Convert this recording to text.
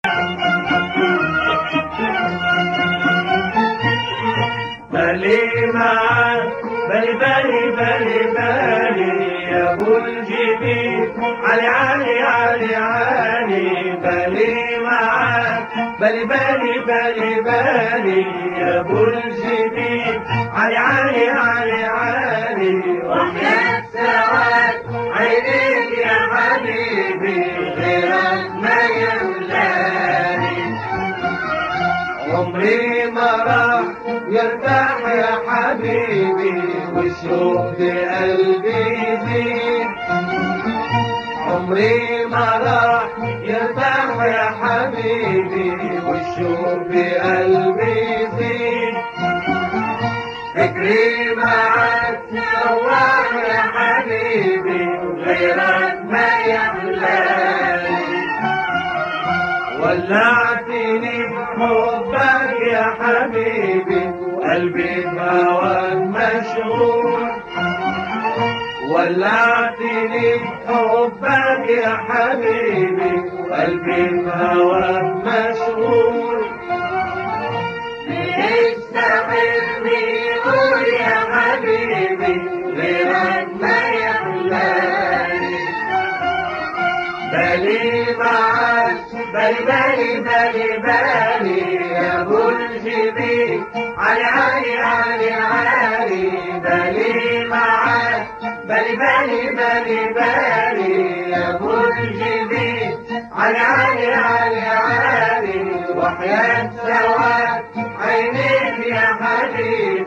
بلي معاك بلي بلي بلي بلي يا ابو الجبين علي علي علي علي بلي معاك بلي بلي بلي بلي يا ابو الجبين علي علي علي علي وحياة سواد عينيك يا حبيبي غيرك ما يملاني عمري ما راح يرتاح يا حبيبي والشوق بقلبي يزيد عمري ما راح يرتاح يا حبيبي والشوق بقلبي يزيد فكري معاك سواح يا حبيبي غيرك ما يحلاني ولعتني بحبك يا حبيبي وقلبي بهواك مشغول ولعتني بحبك يا حبيبي وقلبي بهواك مشغول بيستحبني يقول يا حبيبي غيرك ما يحلاني بلي معاك بلي بلي بلي بلي يا ابو الجبين علي علي علي علي بلي معاك بلي بلي بلي بلي يا ابو الجبين علي علي علي علي وحياة سواد عينيك يا حبيبي